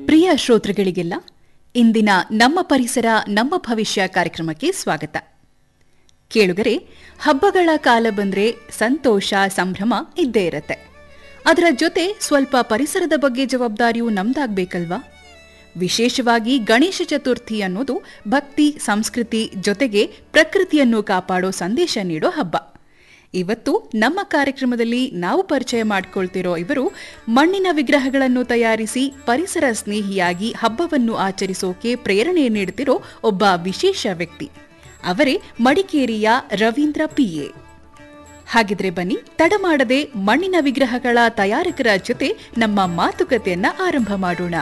ಪ್ರಿಯ ಶ್ರೋತೃಗಳಿಗೆಲ್ಲ ಇಂದಿನ ನಮ್ಮ ಪರಿಸರ ನಮ್ಮ ಭವಿಷ್ಯ ಕಾರ್ಯಕ್ರಮಕ್ಕೆ ಸ್ವಾಗತ ಕೇಳುಗರೆ ಹಬ್ಬಗಳ ಕಾಲ ಬಂದ್ರೆ ಸಂತೋಷ ಸಂಭ್ರಮ ಇದ್ದೇ ಇರತ್ತೆ ಅದರ ಜೊತೆ ಸ್ವಲ್ಪ ಪರಿಸರದ ಬಗ್ಗೆ ಜವಾಬ್ದಾರಿಯೂ ನಮ್ದಾಗ್ಬೇಕಲ್ವಾ ವಿಶೇಷವಾಗಿ ಗಣೇಶ ಚತುರ್ಥಿ ಅನ್ನೋದು ಭಕ್ತಿ ಸಂಸ್ಕೃತಿ ಜೊತೆಗೆ ಪ್ರಕೃತಿಯನ್ನು ಕಾಪಾಡೋ ಸಂದೇಶ ನೀಡೋ ಹಬ್ಬ ಇವತ್ತು ನಮ್ಮ ಕಾರ್ಯಕ್ರಮದಲ್ಲಿ ನಾವು ಪರಿಚಯ ಮಾಡಿಕೊಳ್ತಿರೋ ಇವರು ಮಣ್ಣಿನ ವಿಗ್ರಹಗಳನ್ನು ತಯಾರಿಸಿ ಪರಿಸರ ಸ್ನೇಹಿಯಾಗಿ ಹಬ್ಬವನ್ನು ಆಚರಿಸೋಕೆ ಪ್ರೇರಣೆ ನೀಡುತ್ತಿರೋ ಒಬ್ಬ ವಿಶೇಷ ವ್ಯಕ್ತಿ ಅವರೇ ಮಡಿಕೇರಿಯ ರವೀಂದ್ರ ಪಿಎ ಹಾಗಿದ್ರೆ ಬನ್ನಿ ತಡ ಮಾಡದೆ ಮಣ್ಣಿನ ವಿಗ್ರಹಗಳ ತಯಾರಕರ ಜೊತೆ ನಮ್ಮ ಮಾತುಕತೆಯನ್ನ ಆರಂಭ ಮಾಡೋಣ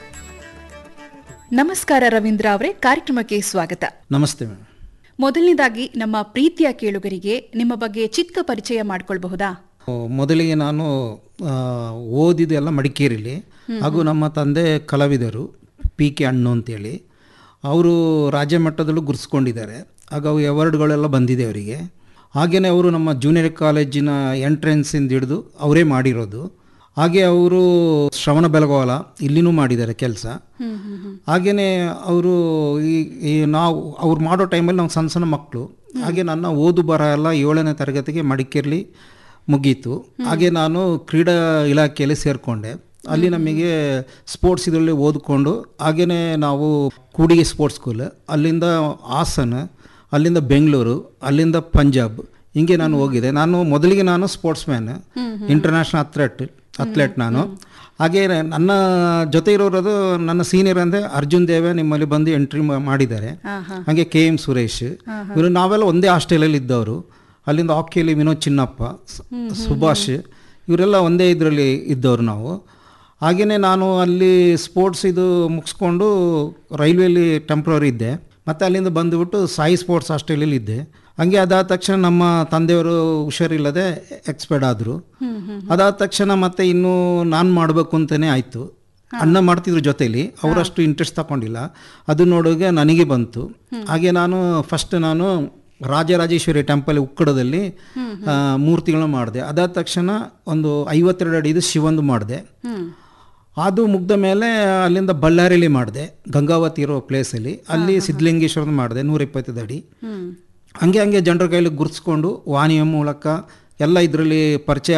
ನಮಸ್ಕಾರ ರವೀಂದ್ರ ಅವರೇ ಕಾರ್ಯಕ್ರಮಕ್ಕೆ ಸ್ವಾಗತ ನಮಸ್ತೆ ಮೇಡಮ್ ಮೊದಲನೇದಾಗಿ ನಮ್ಮ ಪ್ರೀತಿಯ ಕೇಳುಗರಿಗೆ ನಿಮ್ಮ ಬಗ್ಗೆ ಚಿಕ್ಕ ಪರಿಚಯ ಮಾಡ್ಕೊಳ್ಬಹುದಾ ಮೊದಲಿಗೆ ನಾನು ಆ, ಓದಿದ್ದೆಲ್ಲ ಮಡಿಕೇರಿಲಿ ಹಾಗೂ ನಮ್ಮ ತಂದೆ ಕಲಾವಿದರು ಪಿ ಕೆ ಅಣ್ಣು ಅಂತೇಳಿ ಅವರು ರಾಜ್ಯ ಮಟ್ಟದಲ್ಲೂ ಗುರ್ಸ್ಕೊಂಡಿದ್ದಾರೆ ಆಗ ಅವು ಅವಾರ್ಡ್ಗಳೆಲ್ಲ ಬಂದಿದೆ ಅವರಿಗೆ ಹಾಗೆಯೇ ಅವರು ನಮ್ಮ ಜೂನಿಯರ್ ಕಾಲೇಜಿನ ಎಂಟ್ರೆನ್ಸಿಂದ ಹಿಡಿದು ಅವರೇ ಮಾಡಿರೋದು ಹಾಗೆ ಅವರು ಶ್ರವಣ ಬೆಳಗಾವಲ ಇಲ್ಲಿನೂ ಮಾಡಿದ್ದಾರೆ ಕೆಲಸ ಹಾಗೆಯೇ ಅವರು ಈ ಈ ನಾವು ಅವ್ರು ಮಾಡೋ ಟೈಮಲ್ಲಿ ನಾವು ಸಣ್ಣ ಸಣ್ಣ ಮಕ್ಕಳು ಹಾಗೆ ನನ್ನ ಓದು ಬರ ಎಲ್ಲ ಏಳನೇ ತರಗತಿಗೆ ಮಡಿಕೇರಿಲಿ ಮುಗೀತು ಹಾಗೆ ನಾನು ಕ್ರೀಡಾ ಇಲಾಖೆಯಲ್ಲಿ ಸೇರಿಕೊಂಡೆ ಅಲ್ಲಿ ನಮಗೆ ಸ್ಪೋರ್ಟ್ಸ್ ಇದರಲ್ಲಿ ಓದ್ಕೊಂಡು ಹಾಗೆಯೇ ನಾವು ಕೂಡಿಗೆ ಸ್ಪೋರ್ಟ್ಸ್ ಸ್ಕೂಲ್ ಅಲ್ಲಿಂದ ಹಾಸನ ಅಲ್ಲಿಂದ ಬೆಂಗಳೂರು ಅಲ್ಲಿಂದ ಪಂಜಾಬ್ ಹಿಂಗೆ ನಾನು ಹೋಗಿದ್ದೆ ನಾನು ಮೊದಲಿಗೆ ನಾನು sports man international athlete athlete ನಾನು ಹಾಗೆ ನನ್ನ ಜೊತೆ ಇರೋರದು ನನ್ನ ಸೀನಿಯರ್ ಅಂದರೆ ಅರ್ಜುನ್ ದೇವೆ ನಿಮ್ಮಲ್ಲಿ ಬಂದು ಎಂಟ್ರಿ ಮಾಡಿದ್ದಾರೆ ಹಾಗೆ ಕೆ ಎಂ ಸುರೇಶ್ ಇವರು ನಾವೆಲ್ಲ ಒಂದೇ ಹಾಸ್ಟೆಲಲ್ಲಿ ಇದ್ದವರು ಅಲ್ಲಿಂದ ಹಾಕಿಯಲ್ಲಿ ವಿನೋದ್ ಚಿನ್ನಪ್ಪ ಸ- ಸುಭಾಷ್ ಇವರೆಲ್ಲ ಒಂದೇ ಇದರಲ್ಲಿ ಇದ್ದವರು ನಾವು ಹಾಗೆಯೇ ನಾನು ಅಲ್ಲಿ ಸ್ಪೋರ್ಟ್ಸ್ ಇದು ಮುಗಿಸ್ಕೊಂಡು ರೈಲ್ವೇಲಿ ಟೆಂಪ್ರವರಿ ಇದ್ದೆ ಮತ್ತು ಅಲ್ಲಿಂದ ಬಂದುಬಿಟ್ಟು ಸಾಯಿ ಸ್ಪೋರ್ಟ್ಸ್ ಹಾಸ್ಟೆಲಲ್ಲಿ ಇದ್ದೆ ಹಂಗೆ ಅದಾದ ತಕ್ಷಣ ನಮ್ಮ ತಂದೆಯವರು ಹುಷಾರಿಲ್ಲದೆ ಎಕ್ಸ್ಪೈರ್ಡ್ ಆದರು ಅದಾದ ತಕ್ಷಣ ಮತ್ತೆ ಇನ್ನೂ ನಾನು ಮಾಡಬೇಕು ಅಂತಲೇ ಆಯಿತು ಅಣ್ಣ ಮಾಡ್ತಿದ್ರು ಜೊತೆಲಿ ಅವರಷ್ಟು ಇಂಟ್ರೆಸ್ಟ್ ತಗೊಂಡಿಲ್ಲ ಅದು ನೋಡುವಾಗ ನನಗೆ ಬಂತು ಹಾಗೆ ನಾನು ಫಸ್ಟ್ ನಾನು ರಾಜರಾಜೇಶ್ವರಿ ಟೆಂಪಲ್ ಉಕ್ಕಡದಲ್ಲಿ ಆ, ಮೂರ್ತಿಗಳನ್ನ ಮಾಡಿದೆ ಅದಾದ ತಕ್ಷಣ ಒಂದು ಐವತ್ತೆರಡು ಅಡಿದು ಶಿವಂದು ಮಾಡಿದೆ ಅದು ಮುಗ್ದ ಮೇಲೆ ಅಲ್ಲಿಂದ ಬಳ್ಳಾರಿಲಿ ಮಾಡಿದೆ ಗಂಗಾವತಿ ಇರೋ ಪ್ಲೇಸಲ್ಲಿ ಅಲ್ಲಿ ಸಿದ್ಧಲಿಂಗೇಶ್ವರದ ಮಾಡಿದೆ ನೂರ ಇಪ್ಪತ್ತೈದು ಅಡಿ ಹಂಗೆ ಹಂಗೆ ಜನರ ಕೈಲಿ ಗುರ್ಸ್ಕೊಂಡು ವಾಣಿಯ ಮೂಲಕ ಎಲ್ಲ ಇದರಲ್ಲಿ ಪರಿಚಯ